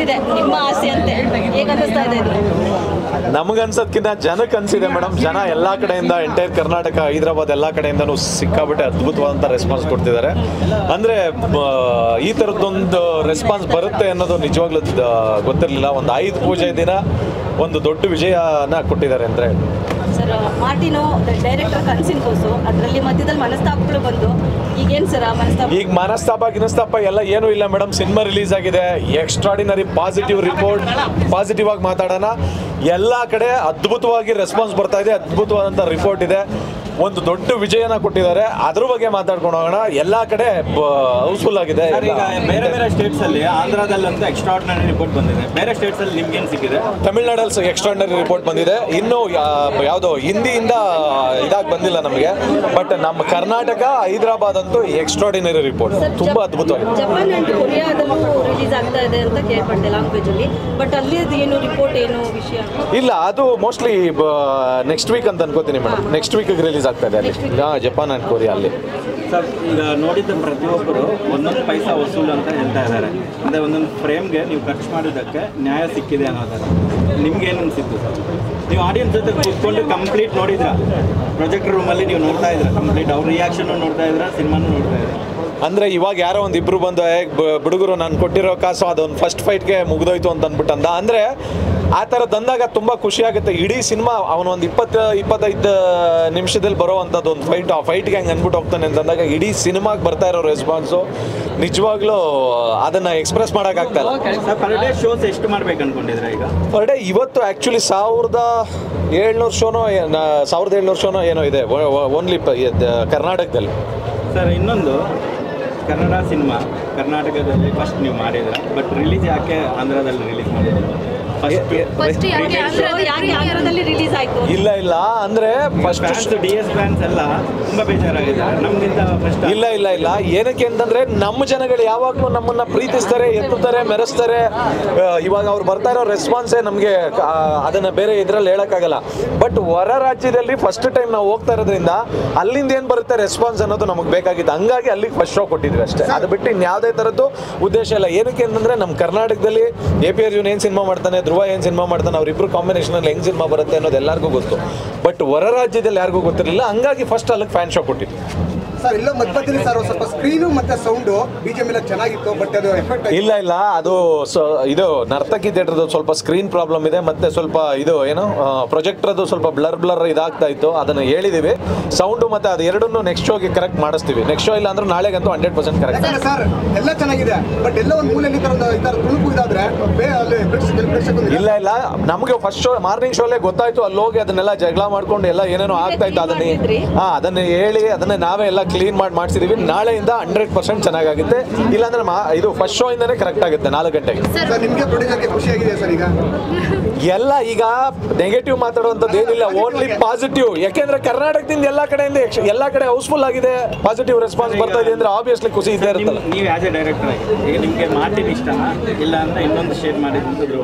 ಕೊಟ್ಟಿದೆ ನಿಮ್ಮ ಆಸೆ ಅಂತೆ ಹೇಗೆ ಅನ್ನಿಸ್ತಾ ಇದೆ ಇದು ನಮಗನ್ಸೋದ್ಕಿಂತ ಜನಕ್ಕೆ ಅನ್ಸಿದೆ ಮೇಡಮ್ ಜನ ಎಲ್ಲ ಕಡೆಯಿಂದ ಎಂಟೈರ್ ಕರ್ನಾಟಕ ಹೈದರಾಬಾದ್ ಎಲ್ಲ ಕಡೆಯಿಂದನೂ ಸಿಕ್ಕಾಬಿಟ್ಟೆ ಅದ್ಭುತವಾದಂಥ ರೆಸ್ಪಾನ್ಸ್ ಕೊಡ್ತಿದ್ದಾರೆ ಅಂದರೆ ಈ ಥರದ್ದೊಂದು ರೆಸ್ಪಾನ್ಸ್ ಬರುತ್ತೆ ಅನ್ನೋದು ನಿಜವಾಗ್ಲೂ ದ- ಗೊತ್ತಿರಲಿಲ್ಲ ಒಂದು ಐದು ಪೂಜೆ ದಿನ ಒಂದು ದೊಡ್ಡ ವಿಜಯನ ಕೊಟ್ಟಿದ್ದಾರೆ ಅಂದರೆ ಸರ್ ಮಾರ್ಟಿನೋ ಡೈರೆಕ್ಟರ್ ಕನ್ಸಿನ್ ಕೋಸು ಅದರಲ್ಲಿ ಮಧ್ಯದಲ್ಲಿ ಮನಸ್ತಾಪಗಳು ಬಂದು ಈಗೇನು ಸರ್ ಆ ಮನಸ್ತಾಪ ಈಗ ಮನಸ್ತಾಪ ಗಿನಸ್ತಾಪ ಎಲ್ಲ ಏನೂ ಇಲ್ಲ ಮೇಡಮ್ ಸಿನಿಮಾ ರಿಲೀಸ್ ಆಗಿದೆ ಎಕ್ಸ್ಟ್ರಾಡಿನರಿ ಪಾಸಿಟಿವ್ ರಿಪೋರ್ಟ್ ಪಾಸಿಟಿವ್ ಆಗಿ ಮಾತಾಡೋಣ ಎಲ್ಲ ಕಡೆ ಅದ್ಭುತವಾಗಿ ರೆಸ್ಪಾನ್ಸ್ ಬರ್ತಾ ಇದೆ ಅದ್ಭುತವಾದಂಥ ರಿಪೋರ್ಟ್ ಇದೆ ಒಂದು ದೊಡ್ಡ ವಿಜಯನ ಕೊಟ್ಟಿದ್ದಾರೆ ಅದ್ರ ಬಗ್ಗೆ ಮಾತಾಡ್ಕೊಂಡು ಹೋಗೋಣ ಎಲ್ಲ ಕಡೆ ಹೌಸ್ಫುಲ್ ಆಗಿದೆ ಸರ್ ಈಗ ಬೇರೆ ಬೇರೆ ಸ್ಟೇಟ್ಸ್ ಅಲ್ಲಿ ಆಂಧ್ರದಲ್ಲಂತೂ ಎಕ್ಸ್ಟ್ರಾರ್ಡಿನರಿ ರಿಪೋರ್ಟ್ ಬಂದಿದೆ ಬೇರೆ ಸ್ಟೇಟ್ಸ್ ಅಲ್ಲಿ ನಿಮ್ಗೆ ಏನ್ ಸಿಕ್ಕಿದೆ ತಮಿಳ್ನಾಡಲ್ಲಿ ಎಕ್ಸ್ಟ್ರಾರ್ಡಿನರಿ ರಿಪೋರ್ಟ್ ಬಂದಿದೆ ಇನ್ನು ಯಾವುದೋ ಹಿಂದಿಯಿಂದ ಇದಾಗಿ ಬಂದಿಲ್ಲ ನಮಗೆ ಬಟ್ ನಮ್ಮ ಕರ್ನಾಟಕ ಹೈದರಾಬಾದ್ ಅಂತೂ ಎಕ್ಸ್ಟ್ರಾರ್ಡಿನರಿ ರಿಪೋರ್ಟ್ ತುಂಬ ಅದ್ಭುತವಾಗಿದೆ ಜಪಾನ್ ಅಂಡ್ ಕೊರಿಯಾದಲ್ಲೂ ರಿಲೀಸ್ ಆಗ್ತಾ ಇದೆ ಅಂತ ಕೇಳ್ಪಟ್ಟೆ ಲ್ಯಾಂಗ್ವೇಜ್ ಅಲ್ಲಿ ಬಟ್ ಅಲ್ಲಿ ಅದು ಏನು ರಿಪೋರ್ಟ್ ಏನು ವಿಷಯ ಇಲ್ಲ ಅದು ಮೋಸ್ಟ್ಲಿ ನೆಕ್ಸ್ಟ್ ವೀಕ್ ಅಂತ ಅನ್ಕೋತೀನಿ ಮೇಡಮ್ ನೆಕ್ಸ್ಟ್ ವೀಕ್ ರಿಲೀಸ್ ಆಗ್ತಾ ಇದೆ ಅಲ್ಲಿ ಹಾ, ಜಪಾನ್ ಅಂಡ್ ಕೊರಿಯಾ ಅಲ್ಲಿ ಸರ್ ಈಗ ನೋಡಿದ ಪ್ರತಿಯೊಬ್ಬರು ಒಂದೊಂದು ಪೈಸಾ ವಸೂಲು ಅಂತ ಹೇಳ್ತಾ ಇದ್ದಾರೆ ಅಂದರೆ ಒಂದೊಂದು ಫ್ರೇಮ್ಗೆ ನೀವು ಖರ್ಚು ಮಾಡಿದ್ದಕ್ಕೆ ನ್ಯಾಯ ಸಿಕ್ಕಿದೆ ಅನ್ನೋದಾರೆ ನಿಮ್ಗೆ ಏನು ಅನಿಸಿತ್ತು ಸರ್ ನೀವು ಆಡಿಯನ್ಸ್ ಜೊತೆ ಕೂತ್ಕೊಂಡು ಕಂಪ್ಲೀಟ್ ನೋಡಿದ್ರ ಪ್ರೊಜೆಕ್ಟ್ ರೂಮಲ್ಲಿ ನೀವು ನೋಡ್ತಾ ಇದ್ರ ಕಂಪ್ಲೀಟ್ ಅವ್ರ ರಿಯಾಕ್ಷನ್ ನೋಡ್ತಾ ಇದ್ರ ಸಿನಿಮಾನು ನೋಡ್ತಾ ಇದ್ರ ಅಂದ್ರೆ ಇವಾಗ ಯಾರೋ ಒಂದು ಇಬ್ರು ಬಂದು ಏ, ಬ- ಬಿಡುಗರು ನಾನು ಕೊಟ್ಟಿರೋ ಕಾಸು ಅದೊಂದು ಫಸ್ಟ್ ಫೈಟ್ಗೆ ಮುಗ್ದೋಯ್ತು ಅಂತ ಅಂದ್ಬಿಟ್ಟು ಅಂದ ಅಂದ್ರೆ ಆ ಥರದ್ದು ಅಂದಾಗ ತುಂಬ ಖುಷಿ ಆಗುತ್ತೆ ಇಡೀ ಸಿನಿಮಾ ಅವನೊಂದು ಇಪ್ಪತ್ತು ಇಪ್ಪತ್ತೈದು ನಿಮಿಷದಲ್ಲಿ ಬರೋ ಅಂಥದ್ದು ಒಂದು ಫೈಟ್ ಆ ಫೈಟ್ಗೆ ಹಂಗೆ ಅಂದ್ಬಿಟ್ಟು ಹೋಗ್ತಾನೆ ಅಂತಂದಾಗ ಇಡೀ ಸಿನಿಮಾಗೆ ಬರ್ತಾ ಇರೋ ರೆಸ್ಪಾನ್ಸು ನಿಜವಾಗ್ಲೂ ಅದನ್ನು ಎಕ್ಸ್ಪ್ರೆಸ್ ಮಾಡೋಕ್ಕಾಗ್ತಾ ಇಲ್ಲ ಸರ್ ಪರ್ ಡೇ ಶೋಸ್ ಎಷ್ಟು ಮಾಡ್ಬೇಕು ಅನ್ಕೊಂಡಿದ್ರ ಈಗ ಪರ್ ಡೇ ಇವತ್ತು ಆ್ಯಕ್ಚುಲಿ ಸಾವಿರದ ಏಳ್ನೂರು ಶೋನೋ ಏನ್- ಸಾವಿರದ ಏಳ್ನೂರು ಶೋನೋ ಏನೋ ಇದೆ ಓನ್ಲಿ ಕರ್ನಾಟಕದಲ್ಲಿ ಸರ್ ಇನ್ನೊಂದು ಕನ್ನಡ ಸಿನಿಮಾ ಕರ್ನಾಟಕದಲ್ಲಿ ಫಸ್ಟ್ ನೀವು ಮಾಡಿದ್ರ ಬಟ್ ರಿಲೀಸ್ ಯಾಕೆ ಆಂಧ್ರದಲ್ಲಿ ರಿಲೀಸ್ ಮಾಡಿದ್ರು ಫಸ್ಟ್ ಫಸ್ಟ್ ಯಾಕೆ Show ಯಾಕೆ ಆಂಧ್ರದಲ್ಲಿ ರಿಲೀಸ್ ಆಯ್ತು ಇಲ್ಲ ಇಲ್ಲ ಅಂದರೆ fans first D S fans ಎಲ್ಲ ತುಂಬಾ ಬೇಜಾರಾಗಿದ್ದಾರೆ ನಮ್ಗಿಂತ ಫಸ್ಟ್ ಇಲ್ಲ ಇಲ್ಲ ಇಲ್ಲ ಏನಕ್ಕೆ ಅಂತಂದ್ರೆ ನಮ್ಮ ಜನಗಳು ಯಾವಾಗಲೂ ನಮ್ಮನ್ನ ಪ್ರೀತಿಸ್ತಾರೆ ಎತ್ತುತ್ತಾರೆ ಮೆರೆಸ್ತಾರೆ ಆ, ಇವಾಗ ಅವ್ರು ಬರ್ತಾ ಇರೋ ರೆಸ್ಪಾನ್ಸೇ ನಮಗೆ ಅದನ್ನ ಬೇರೆ ಇದ್ರಲ್ಲಿ ಹೇಳಕ್ಕಾಗಲ್ಲ ಬಟ್ ಹೊರ ರಾಜ್ಯದಲ್ಲಿ ಫಸ್ಟ್ ಟೈಮ್ ನಾವು ಹೋಗ್ತಾ ಇರೋದ್ರಿಂದ ಅಲ್ಲಿಂದ ಏನು ಬರುತ್ತೆ ರೆಸ್ಪಾನ್ಸ್ ಅನ್ನೋದು ನಮಗೆ ಬೇಕಾಗಿತ್ತು ಹಂಗಾಗಿ ಅಲ್ಲಿಗೆ ಫಸ್ಟ್ ಶೋ ಕೊಟ್ಟಿದ್ವಿ ಅಷ್ಟೇ ಅದು ಬಿಟ್ಟು ಇನ್ಯಾವುದೇ ಥರದ್ದು ಉದ್ದೇಶ ಇಲ್ಲ ಏನಕ್ಕೆ ಅಂತಂದ್ರೆ ನಮ್ಮ ಕರ್ನಾಟಕದಲ್ಲಿ ಎ ಪಿ ಅರ್ಜುನ್ ಏನು ಸಿನಿಮಾ ಮಾಡ್ತಾನೆ ಧ್ರುವ ಏನು ಸಿನಿಮಾ ಮಾಡ್ತಾನೆ ಅವರಿಬ್ರು ಕಾಂಬಿನೇಷನಲ್ಲಿ ಹೆಂಗ್ ಸಿನಿಮಾ ಬರುತ್ತೆ ಅನ್ನೋದು ಎಲ್ಲರಿಗೂ ಗೊತ್ತು ಬಟ್ ಹೊರ ರಾಜ್ಯದಲ್ಲಿ ಯಾರಿಗೂ ಗೊತ್ತಿರಲಿಲ್ಲ ಹಂಗಾಗಿ ಫಸ್ಟ್ ಅಲ್ಲಿಗೆ ಫ್ಯಾನ್ ಶೋ ಕೊಟ್ಟಿದ್ವಿ ಸರ್ ಇಲ್ಲ ಮಧ್ಯದಲ್ಲಿ ಸರ್ ಒಂದ್ ಸ್ವಲ್ಪ ಸ್ಕ್ರೀನು ಮತ್ತೆ ಸೌಂಡು ಬಿಜಿಎಂ ಎಲ್ಲ ಚೆನ್ನಾಗಿತ್ತು ಬಟ್ ಅದು ಎಫೆಕ್ಟ್ ಇಲ್ಲ ಇಲ್ಲ ಅದು ಸೊ ಇದು ನರ್ತಕಿ ಥಿಯೇಟ್ರದ್ದು ಸ್ವಲ್ಪ ಸ್ಕ್ರೀನ್ ಪ್ರಾಬ್ಲಮ್ ಇದೆ ಮತ್ತೆ ಸ್ವಲ್ಪ ಇದು ಏನು ಪ್ರೊಜೆಕ್ಟ್ರದ್ದು ಸ್ವಲ್ಪ ಬ್ಲರ್ ಬ್ಲರ್ ಇದಾಗ್ತಾ ಇತ್ತು ಅದನ್ನು ಹೇಳಿದೀವಿ ಸೌಂಡು ಮತ್ತೆ ಅದು ಎರಡನ್ನೂ ನೆಕ್ಸ್ಟ್ ಶೋಗೆ ಕರೆಕ್ಟ್ ಮಾಡಿಸ್ತೀವಿ ನೆಕ್ಸ್ಟ್ ಶೋ ಇಲ್ಲ ಅಂದ್ರೆ ನಾಳೆಗಂತೂ ಹಂಡ್ರೆಡ್ ಪರ್ಸೆಂಟ್ ಕರೆಕ್ಟ್ ಯಾಕಂದ್ರೆ ಸರ್ ಎಲ್ಲ ಚೆನ್ನಾಗಿದೆ ಬಟ್ ಎಲ್ಲ ಒಂದು ಮೂಲೆಯಲ್ಲಿ ಈ ಥರ ಒಂದು ಈ ಥರ ತುಣುಕು ಇದಾದ್ರೆ ಬೇ ಅಲ್ಲಿ ಪ್ರೇಕ್ಷಕ ಪ್ರೇಕ್ಷಕರು ಇಲ್ಲ ಇಲ್ಲ ನಮಗೆ ಫಸ್ಟ್ ಶೋ ಮಾರ್ನಿಂಗ್ ಶೋಲೆ ಗೊತ್ತಾಯ್ತು ಅಲ್ಲಿ ಹೋಗಿ ಅದನ್ನೆಲ್ಲ ಜಗಳ ಮಾಡ್ಕೊಂಡು ಎಲ್ಲ ಏನೇನೋ ಆಗ್ತಾ ಇತ್ತು ಅದನ್ನೇ ಮಾಡಿದ್ರಿ? ಹಾ ಅದನ್ನ ಹೇಳಿ ಅದನ್ನೇ ನಾವೇ ಎಲ್ಲ ಕ್ಲೀನ್ ಮಾಡಿ ಮಾಡಿಸಿದೀವಿ ನಾಳೆಯಿಂದ ಹಂಡ್ರೆಡ್ ಪರ್ಸೆಂಟ್ ಚೆನ್ನಾಗಾಗುತ್ತೆ ಇಲ್ಲಾಂದ್ರೆ ಮಾ ಇದು ಫಸ್ಟ್ ಶೋ ಇಂದನೇ ಕರೆಕ್ಟ್ ಆಗುತ್ತೆ ನಾಲ್ಕು ಗಂಟೆಗೆ ಸರ್ ಸರ್ ನಿಮಗೆ ಪ್ರೊಡ್ಯೂಸರ್ಗೆ ಖುಷಿಯಾಗಿದೆ ಸರ್ ಈಗ ಎಲ್ಲ ಈಗ ನೆಗೆಟಿವ್ ಮಾತಾಡುವಂಥದ್ದು ಏನಿಲ್ಲ ಓನ್ಲಿ ಪಾಸಿಟಿವ್ ಯಾಕೆಂದ್ರೆ ಕರ್ನಾಟಕದಿಂದ ಎಲ್ಲ ಕಡೆಯಿಂದ ಯಕ್ಷ- ಎಲ್ಲ ಕಡೆ ಹೌಸ್ಫುಲ್ ಆಗಿದೆ ಪಾಸಿಟಿವ್ ರೆಸ್ಪಾನ್ಸ್ ಬರ್ತಾ ಇದೆ ಅಂದ್ರೆ ಆಬ್ವಿಯಸ್ಲಿ ಖುಷಿ ಇದ್ದೇ ಇರುತ್ತಲ್ಲ ನೀವು ಆಸ್ ಎ ಡೈರೆಕ್ಟರ್ ಆಗಿ ಈಗ ನಿಮಗೆ ಮಾರ್ಟಿನ್ ಇಷ್ಟನಾ ಇಲ್ಲ ಅಂದ್ರೆ ಇನ್ನೊಂದು ಶೇರ್ ಮಾಡಿದ್ರು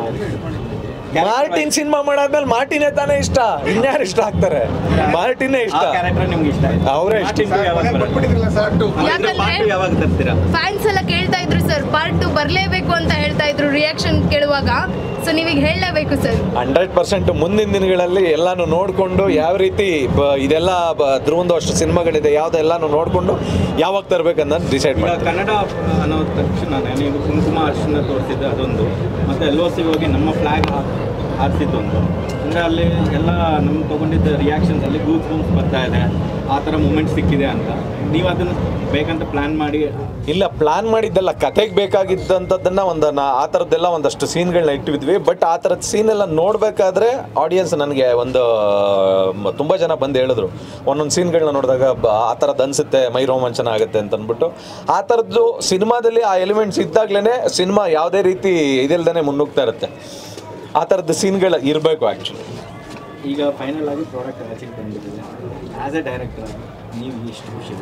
ಮಾರ್ಟಿನ್ ಸಿನಿಮಾ ಮಾಡಾದ್ಮೇಲೆ ಮಾರ್ಟಿನೇ ತಾನೇ ಇಷ್ಟ ಇನ್ಯಾರು ಇಷ್ಟ ಆಗ್ತಾರೆ ಮಾರ್ಟಿನೇ ಇಷ್ಟ ಕ್ಯಾರೆಕ್ಟರ್ ನಿಮ್ಗೆ ಇಷ್ಟ ಆಯ್ತು ಅವ್ರೇ ಇಷ್ಟ. ಮಾರ್ಟಿನ್ two ಯಾವಾಗ ಬರುತ್ತೆ? ಕೊಟ್ಬಿಟ್ಟಿದ್ರಲ್ಲ ಸರ್ ಟು ಅಂದ್ರೆ part two ಯಾವಾಗ ತರ್ತೀರಾ ಫ್ಯಾನ್ಸ್ ಎಲ್ಲ ಕೇಳ್ತಾ ಇದ್ರು ಸರ್ ಪಾರ್ಟ್ ಟು ಬರಲೇಬೇಕು ಅಂತ ಹೇಳ್ತಾ ಇದ್ರು ರಿಯಾಕ್ಷನ್ ಕೇಳುವಾಗ ಸೊ ನೀವೀಗ ಹೇಳಲೇಬೇಕು ಸರ್ ಹಂಡ್ರೆಡ್ ಪರ್ಸೆಂಟ್ ಮುಂದಿನ ದಿನಗಳಲ್ಲಿ ಎಲ್ಲಾನು ನೋಡಿಕೊಂಡು ಯಾವ ರೀತಿ ಬ- ಇದೆಲ್ಲ ಬ- ಧ್ರುವಂದು ಅಷ್ಟು ಸಿನಿಮಾಗಳಿದೆ ಯಾವುದೆಲ್ಲಾನು ನೋಡಿಕೊಂಡು ಯಾವಾಗ ತರಬೇಕನ್ನೋದು ಡಿಸೈಡ್ ಈಗ ಮಾಡಿ ಕನ್ನಡ ಅನ್ನೋ ತಕ್ಷಣ ನೀವು ಕುಂಕುಮ ಅರ್ಶನ ತೋರಿಸಿದ್ದು ಅದೊಂದು ಮತ್ತೆ ಎಲ್ ಸಿ ಹೋಗಿ ನಮ್ಮ ಫ್ಲಾಗ್ ಹಾರಿಸಿದ್ದೊಂದು ಅಂದರೆ ಅಲ್ಲಿ ಎಲ್ಲ ನಮ್ಮ ತಗೊಂಡಿದ್ದ ರಿಯಾಕ್ಷನ್ಸ್ ಅಲ್ಲಿ ಗೂಸ್ ಬೂಮ್ಸ್ ಬರ್ತಾ ಇದೆ ಆ ಥರ ಮೂಮೆಂಟ್ ಸಿಕ್ಕಿದೆ ಅಂತ ನೀವು ಅದನ್ನು ಬೇಕಂತ ಪ್ಲಾನ್ ಮಾಡಿ ಇಲ್ಲ ಪ್ಲಾನ್ ಮಾಡಿದ್ದೆಲ್ಲ ಕತೆಗೆ ಬೇಕಾಗಿದ್ದಂಥದ್ದನ್ನ ಒಂದು ನಾ- ಆ ಥರದ್ದೆಲ್ಲ ಒಂದಷ್ಟು ಸೀನ್ಗಳನ್ನ ಇಟ್ಟಿದ್ವಿ ಬಟ್ ಆ ಥರದ ಸೀನ್ ಎಲ್ಲ ನೋಡಬೇಕಾದ್ರೆ ಆಡಿಯನ್ಸ್ ನನಗೆ ಒಂದು ಮ- ತುಂಬ ಜನ ಬಂದು ಹೇಳಿದ್ರು ಒಂದೊಂದು ಸೀನ್ಗಳನ್ನ ನೋಡಿದಾಗ ಬ- ಆ ಥರದ್ದು ಅನಿಸುತ್ತೆ ಮೈ ರೋಮಾಂಚನ ಆಗುತ್ತೆ ಅಂತ ಅಂದ್ಬಿಟ್ಟು ಆ ಥರದ್ದು ಸಿನಿಮಾದಲ್ಲಿ ಆ ಎಲಿಮೆಂಟ್ಸ್ ಇದ್ದಾಗಲೇ ಸಿನಿಮಾ ಯಾವುದೇ ರೀತಿ ಇದಿಲ್ದೇ ಮುನ್ನುಗ್ತಾ ಇರುತ್ತೆ ಆ ಥರದ್ದು ಸೀನ್ಗಳು ಇರಬೇಕು ಆ್ಯಕ್ಚುಲಿ ಈಗ ಫೈನಲ್ ಆಗಿ ಪ್ರಾಡಕ್ಟ್ ಆಚೆಗೆ ಬಂದಿದೆ ಆ್ಯಸ್ ಎ ಡೈರೆಕ್ಟರ್ ಆಗಿ ನೀವು ಎಷ್ಟು ಖುಷಿ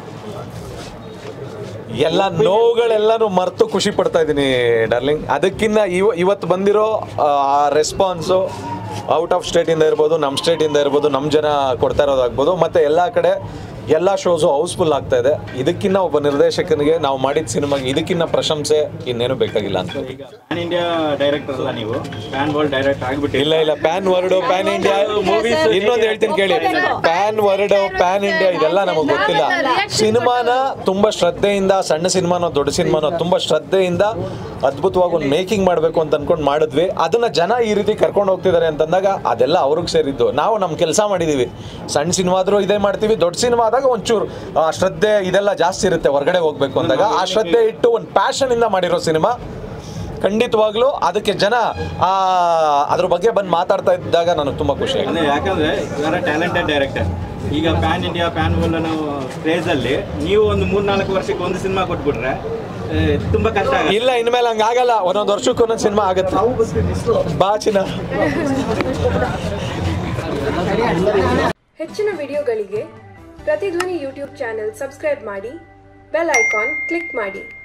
ಎಲ್ಲ ನೋವುಗಳೆಲ್ಲನೂ ಮರೆತು ಖುಷಿ ಪಡ್ತಾ ಇದ್ದೀನಿ ಡಾರ್ಲಿಂಗ್ ಅದಕ್ಕಿಂತ ಇವ ಇವತ್ತು ಬಂದಿರೋ ಆ ರೆಸ್ಪಾನ್ಸು ಔಟ್ ಆಫ್ ಸ್ಟೇಟಿಂದ ಇರ್ಬೋದು ನಮ್ಮ ಸ್ಟೇಟಿಂದ ಇರ್ಬೋದು ನಮ್ಮ ಜನ ಕೊಡ್ತಾ ಇರೋದಾಗ್ಬೋದು ಮತ್ತು ಎಲ್ಲ ಕಡೆ ಎಲ್ಲ ಶೋಸು ಹೌಸ್ಫುಲ್ ಆಗ್ತಾ ಇದೆ ಇದಕ್ಕಿನ್ನ ಒಬ್ಬ ನಿರ್ದೇಶಕನಿಗೆ ನಾವು ಮಾಡಿದ ಸಿನಿಮಾಗೆ ಇದಕ್ಕಿನ್ನ ಪ್ರಶಂಸೆ ಇನ್ನೇನು ಬೇಕಾಗಿಲ್ಲ ಅಂತ ಈಗ ಪ್ಯಾನ್ ಇಂಡಿಯಾ ಡೈರೆಕ್ಟರ್ ಅಲ್ಲ ನೀವು ಪ್ಯಾನ್ ವರ್ಲ್ಡ್ ಡೈರೆಕ್ಟ್ ಆಗ್ಬಿಟ್ಟಿಲ್ಲ ಇಲ್ಲ ಇಲ್ಲ pan world pan India movies ಇನ್ನೊಂದು ಹೇಳ್ತೀನಿ ಕೇಳಿ ಪ್ಯಾನ್ ವರ್ಡ್ ಪ್ಯಾನ್ ಇಂಡಿಯಾ ಇದೆಲ್ಲ ನಮಗೆ ಗೊತ್ತಿಲ್ಲ ಸಿನಿಮಾನ ತುಂಬಾ ಶ್ರದ್ಧೆಯಿಂದ ಸಣ್ಣ ಸಿನಿಮಾನೋ ದೊಡ್ಡ ಸಿನಿಮಾನೋ ತುಂಬಾ ಶ್ರದ್ಧೆಯಿಂದ ಅದ್ಭುತವಾಗಿ ಒಂದು ಮೇಕಿಂಗ್ ಮಾಡಬೇಕು ಅಂತ ಅನ್ಕೊಂಡು ಮಾಡಿದ್ವಿ ಅದನ್ನ ಜನ ಈ ರೀತಿ ಕರ್ಕೊಂಡು ಹೋಗ್ತಿದ್ದಾರೆ ಅಂತಂದಾಗ ಅದೆಲ್ಲ ಅವ್ರಿಗೆ ಸೇರಿದ್ದು ನಾವು ನಮ್ಮ ಕೆಲಸ ಮಾಡಿದೀವಿ ಸಣ್ಣ ಸಿನಿಮಾ ಆದ್ರೂ ಇದೇ ಮಾಡ್ತೀವಿ ದೊಡ್ಡ ಸಿನಿಮಾ ಆದಾಗ ಒಂಚೂರು ಆ, ಶ್ರದ್ಧೆ ಇದೆಲ್ಲ ಜಾಸ್ತಿ ಇರುತ್ತೆ ಹೊರಗಡೆ ಹೋಗ್ಬೇಕು ಅಂದಾಗ ಆ ಶ್ರದ್ಧೆ ಇಟ್ಟು ಒಂದು ಪ್ಯಾಷನ್ ಇಂದ ಮಾಡಿರೋ ಸಿನಿಮಾ ಖಂಡಿತವಾಗ್ಲೂ ಅದಕ್ಕೆ ಜನ ಆ ಅದ್ರ ಬಗ್ಗೆ ಬಂದು ಮಾತಾಡ್ತಾ ಇದ್ದಾಗ ನನಗೆ ತುಂಬಾ ಖುಷಿ ಆಗಿದೆ ಅಂದ್ರೆ ಯಾಕಂದ್ರೆ ಇವರ ಟ್ಯಾಲೆಂಟೆಡ್ ಡೈರೆಕ್ಟರ್ ಈಗ ಪ್ಯಾನ್ ಇಂಡಿಯಾ ಪ್ಯಾನ್ ವರ್ಲ್ಡ್ ಅನ್ನೋ ಕ್ರೇಜ್ ಅಲ್ಲಿ ನೀವು ಒಂದು ಮೂರ್ನಾಲ್ಕು ವರ್ಷಕ್ಕೆ ಒಂದು ಸಿನಿಮಾ ಕೊಟ್ಬಿಟ್ರೆ ಆ, ತುಂಬಾ ಕಷ್ಟ ಆಗುತ್ತೆ ಇಲ್ಲ ಇನ್ಮೇಲೆ ಹಂಗ ಆಗಲ್ಲ ಒಂದೊಂದು ವರ್ಷಕ್ಕೆ ಒಂದೊಂದು ಸಿನಿಮಾ ಆಗುತ್ತೆ ಬಾ ಚಿನ್ನ ಹೆಚ್ಚಿನ ವಿಡಿಯೋಗಳಿಗೆ ಪ್ರತಿಧ್ವನಿ ಯೂಟ್ಯೂಬ್ ಚಾನೆಲ್ ಸಬ್ಸ್ಕ್ರೈಬ್ ಮಾಡಿ ಬೆಲ್ ಐಕಾನ್ ಕ್ಲಿಕ್ ಮಾಡಿ